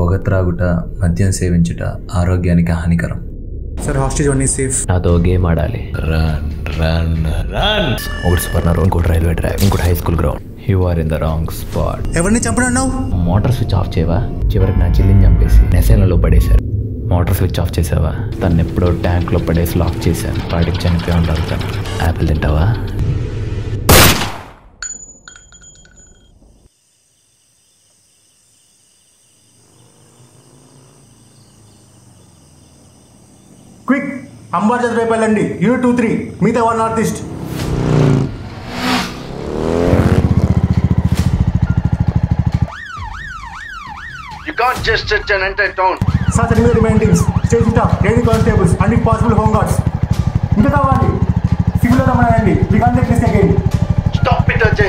పొగ త్రాగుట మద్యం సేవించుట ఆరోగ్యానికి హానికరం sir hostage one is safe నాతో గేమ్ ఆడాలి రన్ రన్ రన్ ఒకటి స్వర్ణ రోడ్ ఇంకోటి రైల్వే ట్రాక్ ఇంకోటి high school ground you are in the wrong spot ఎవరిని చంపడన్నావు మోటార్ స్విచ్ ఆఫ్ చేయవా చివరికి నా చెల్లిని చంపేసి నెసేలలో పడేశారు మోటార్ స్విచ్ ఆఫ్ చేసావా తను ఎప్పుడో ట్యాంక్లో పడేసి లాక్ చేశాను వాడికి చనిపోయి ఉండాలి తను యాపిల్ తింటావా క్విక్ అంబాజర్ వైపు వెళ్ళండి యూనిట్ టూ త్రీ మిగతా one north east You can't just sit and enter town. Sir చదివే రిమైండింగ్స్ స్టేజ్ స్టాఫ్ లేడీ కానిస్టేబుల్స్ అన్ని పాసిబుల్ హోమ్ గార్డ్స్ ఇంకా కావాలి సివిల్ రమ్మనండి we can take this again Stop it, Ajay.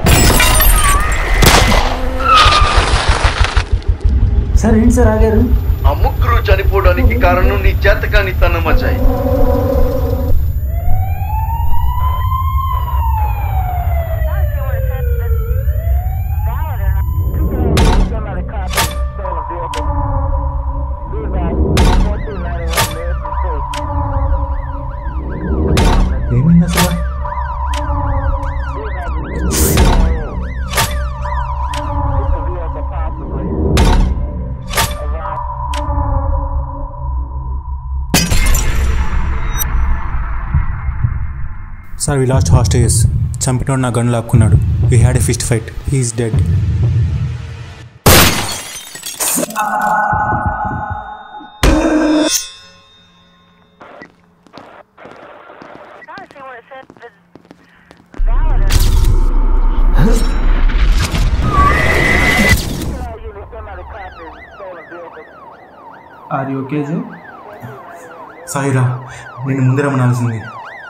Sir ఏంటి sir ఆగారు ఆ ముగ్గురు చనిపోవడానికి కారణం నీ చేతకాని తనం అజయ్ ఏమైంది అసలు సార్ వి లాస్ట్ హాస్టేజెస్ చంపినోడు నా గన్ లాక్కున్నాడు we had a fist fight he is dead Honestly, when it said the valid or are you okay జీ సాయిరా నేను ముందే రమ్మనాల్సింది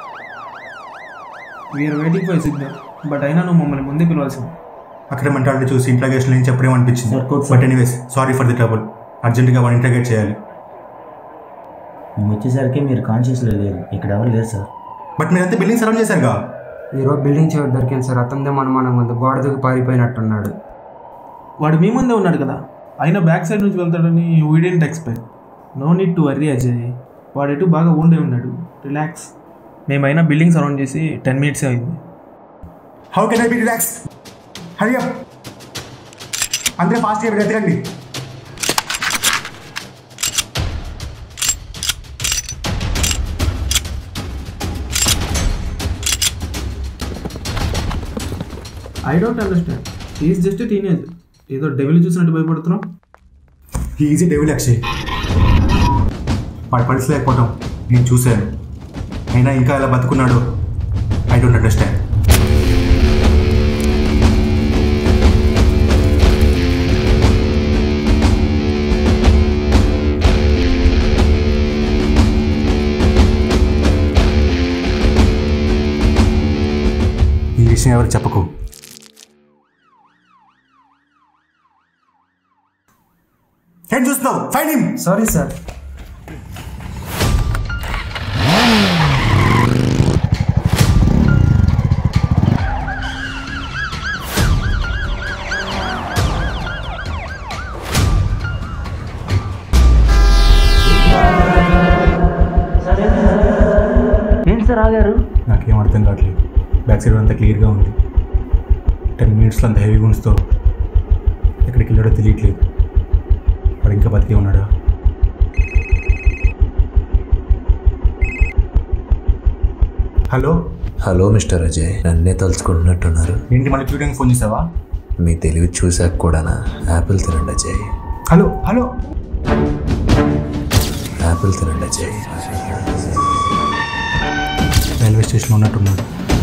we are waiting for signal but అయినా నువ్వు మమ్మల్ని ముందే పిలవాల్సింది అక్కడ మెంటాలిటీ చూసి ఇంట్రాగేషన్ ఏం చెప్పడేమనిపించింది but anyways sorry for the trouble అర్జెంటుగా వాడు ఇంట్రాగేట్ చేయాలి మేము వచ్చేసరికి మీరు కాన్షియస్లో లేరు ఇక్కడ ఎవరు లేరు సార్ బట్ మీరంతా బిల్డింగ్ సరౌండ్ చేశారుగా ఈరోజు బిల్డింగ్ చివరి దొరికింది సార్ అతనిదే అనుమానం ఉంది గోడ దిగి పారిపోయినట్టున్నాడు వాడు మీ ముందే ఉన్నాడు కదా అయినా బ్యాక్ సైడ్ నుంచి వెళ్తాడని we didn't expect no need to worry Ajay వాడు ఎటు బాగా ఉండే ఉన్నాడు రిలాక్స్ మేమైనా బిల్డింగ్ సరౌండ్ చేసి టెన్ మినిట్స్ అయింది how can I be relax hurry up అందరూ ఫాస్ట్ గా ఎత్తకండి I don't understand is just teenage ఏదో డెవిల్ చూసినట్టు భయపడుతున్నాం ఈజీ డెవిల్ అక్షయ్ వాడు పడిసలేకపోవటం నేను చూశాను అయినా ఇంకా ఎలా బతుకున్నాడో ఐ డోంట్ అండర్స్టాండ్ ఈ విషయం ఎవరు చెప్పకు ఏం చూస్తున్నావు ఫైన్ హిమ్ సారీ సార్ ఏంటి సార్ ఆగారు నాకేం అర్థం కావట్లేదు బ్యాక్ సైడ్ అంతా క్లియర్గా ఉంది టెన్ మినిట్స్లో అంత హెవీ గుండ్స్తో ఎక్కడికి వెళ్ళాడో తెలియట్లేదు వాడు ఇంకా బతికే ఉన్నాడా హలో హలో మిస్టర్ అజయ్ నన్నే తలుచుకుంటున్నట్టున్నారు ఏంటి మళ్ళీ చూడడానికి ఫోన్ చేసావా మీ తెలివి చూశాక కూడానా యాపిల్ తినండి అజయ్ హలో హలో యాపిల్ తినండి అజయ్ రైల్వే స్టేషన్లో ఉన్నట్టున్నాడు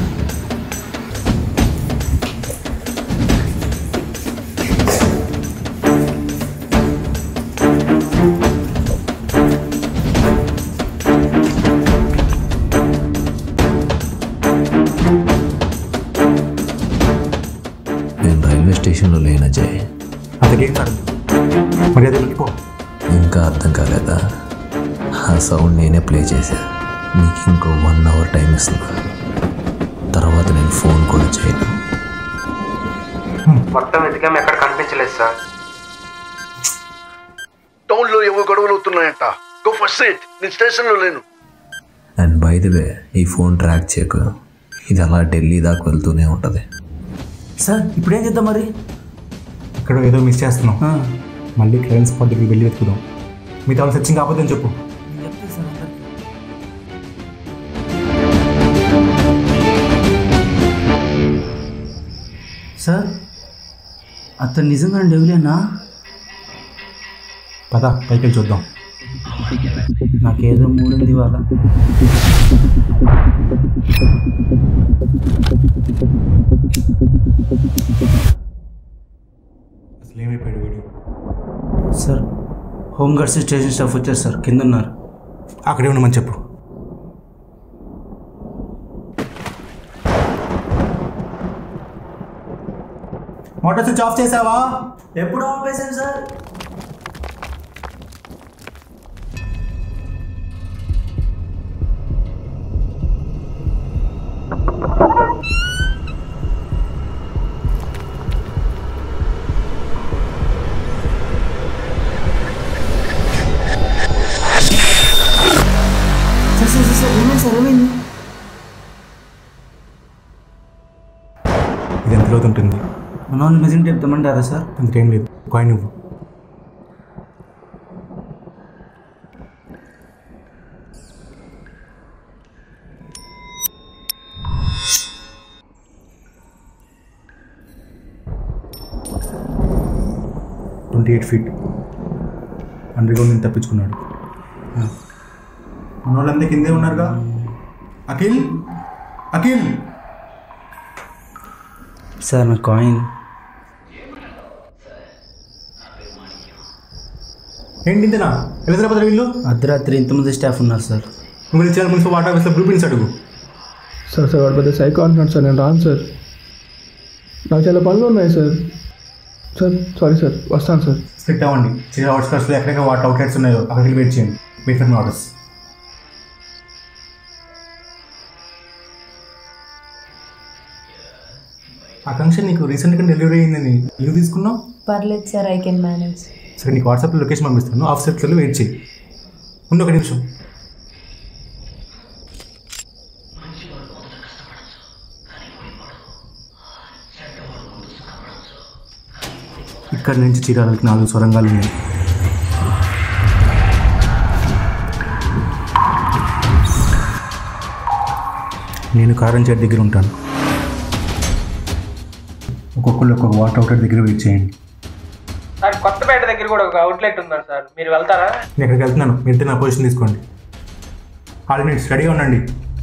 నేను రైల్వే స్టేషన్లో లేను అజయ్ అంతకేం కాదు మరి అది వెళ్ళిపో ఇంకా అర్థం కాలేదా ఆ సౌండ్ నేనే ప్లే చేశా మీకు ఇంకో వన్ అవర్ టైం ఇస్తున్నా తర్వాత నేను ఫోన్ కూడా చేయను మొత్తం వెతికాం ఎక్కడ కనిపించలేదు సార్ ఢిల్లీలో ఏవో గొడవలు అవుతున్నాయంట గో ఫస్ట్ సీట్ నేను స్టేషన్లో లేను అండ్ బై ది వే ఈ ఫోన్ ట్రాక్ చేయకు ఇది అలా ఢిల్లీ దాకా వెళ్తూనే ఉంటుంది సార్ ఇప్పుడేం చేద్దాం మరి ఇక్కడ ఏదో మిస్ చేస్తున్నాం ఆ, మళ్ళీ క్లైన్ స్పాట్ దగ్గరికి వెళ్ళి వెతుకుదాం మీతో వాళ్ళు సెర్చింగ్ కాకపోతే అని చెప్పు నేను చెప్తాను సార్ అందరికీ. సార్ అతను నిజంగా డెవిలేనా పద పైకి వెళ్ళి చూద్దాం నాకేదో మూడింది ఇవాళ అసలు ఏమైపోయాడు వీడు sir home guards station staff వచ్చారు సార్ కింద ఉన్నారు అక్కడే ఉండమని చెప్పు మోటార్ స్విచ్ ఆఫ్ చేసావా ఎప్పుడు ఆపేశాను sir sir sir sir, sir ఏమైంది సార్ ఏమైంది ఇది ఎంత లోతు ఉంటుంది మన వాళ్ళు మెజింగ్ టైప్ తెమ్మంటారా సార్ అంతేం లేదు కాయిన్ నువ్వు twenty eight feet under ground నుంచి తప్పించుకున్నాడు మన వాళ్ళందరూ కిందే ఉన్నారుగా అఖిల్ అఖిల్ సార్ నా కాయిన్ ఏంటి ఇంతేనా హైదరాబాద్ వీళ్ళు అర్ధరాత్రి ఇంతమంది స్టాఫ్ ఉన్నారు సార్ నువ్వు ఇచ్చిన మున్సిపల్ వాటర్ ఆఫీస్లో బ్లూ ప్రింట్స్ అడుగు సార్ సార్ వాడు పెద్ద సైకో అంటున్నాడు సార్ నేను రాను సార్ నాకు చాలా పనులు ఉన్నాయి సార్ సార్ సారీ సార్ వస్తాను సార్ స్ప్లిట్ అవ్వండి చిన్న అవుట్స్కర్ట్స్లో ఎక్కడెక్కడ వాటర్ అవుట్లెట్స్ ఉన్నాయో అక్కడికి వెయిట్ చేయండి వెయిట్ ఫర్ ఆర్డర్స్ ఆకాంక్ష నీకు రీసెంట్గా డెలివరీ అయిందని లీవ్ తీసుకున్నావు పర్లేదు సార్ ఐ కెన్ మేనేజ్ సరే నీకు వాట్సాప్లో లొకేషన్ పంపిస్తాను ఆఫ్ సెక్టర్లో వెయిట్ చేయి ఉండు ఒక నిమిషం ఇక్కడ నుంచి చీరాలకి నాలుగు సొరంగాలు ఉన్నాయి నేను కారంచేట్ దగ్గర ఉంటాను ఒక్కొక్కరు ఒక్కొక్క వాటర్ అవుట్లెట్ దగ్గర వెయిట్ చేయండి సార్ కొత్తపేట దగ్గర కూడా ఒక అవుట్లెట్ ఉందా సార్ మీరు వెళ్తారా నేను ఎక్కడికి వెళ్తున్నాను మీరు నా పొజిషన్ తీసుకోండి ఆల్రెడీ రెడీగా ఉండండి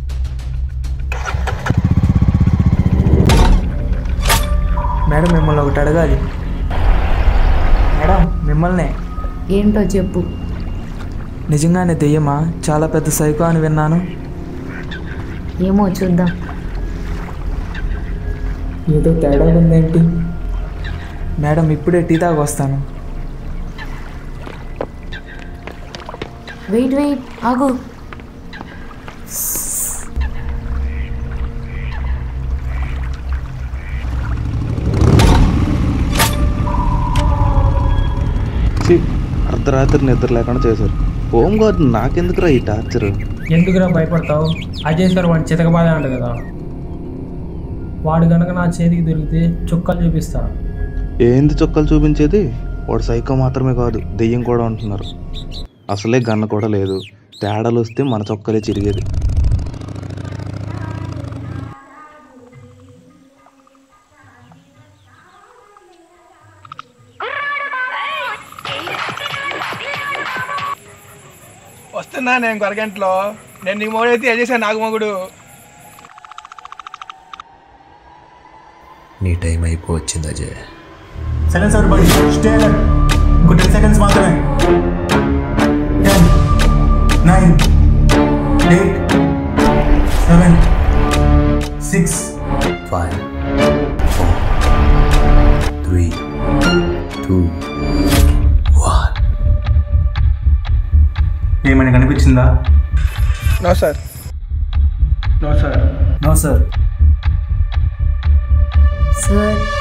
మేడం మిమ్మల్ని ఒకటి అడగాలి మేడం మిమ్మల్నే ఏంటో చెప్పు నిజంగానే దెయ్యమా చాలా పెద్ద సైకో అని విన్నాను ఏమో చూద్దాం ఏదో తేడా ఉందేంటి మేడం ఇప్పుడే టీ తాగి వస్తాను వెయిట్ వెయిట్ ఆగు ఛీ, అర్ధరాత్రి నిద్ర లేకుండా చేశారు హోమ్ గార్డ్ నాకెందుకురా ఈ టార్చర్ ఎందుకురా భయపడతావు అజయ్ సార్ వాడి చితకబాదే అంట కదా వాడు కనుక నా చేతికి దొరికితే చుక్కలు చూపిస్తా ఏంది చొక్కలు చూపించేది వాడు సైకో మాత్రమే కాదు దెయ్యం కూడా ఉంటున్నారు అసలే గన్న కూడా లేదు తేడాలు వస్తే మన చొక్కలే చిరిగేది వస్తున్నా నేను ఇంకో అరగంటలో నేను నీ మోడైతే చేశాను నాకు మగుడు నీ time అయిపోవచ్చింది Ajay seconds everybody stay alert ఇంకో టెన్ సెకండ్స్ మాత్రమే ten nine eight seven six five four three two one ఏమైనా కనిపించిందా no sir no sir no sir sir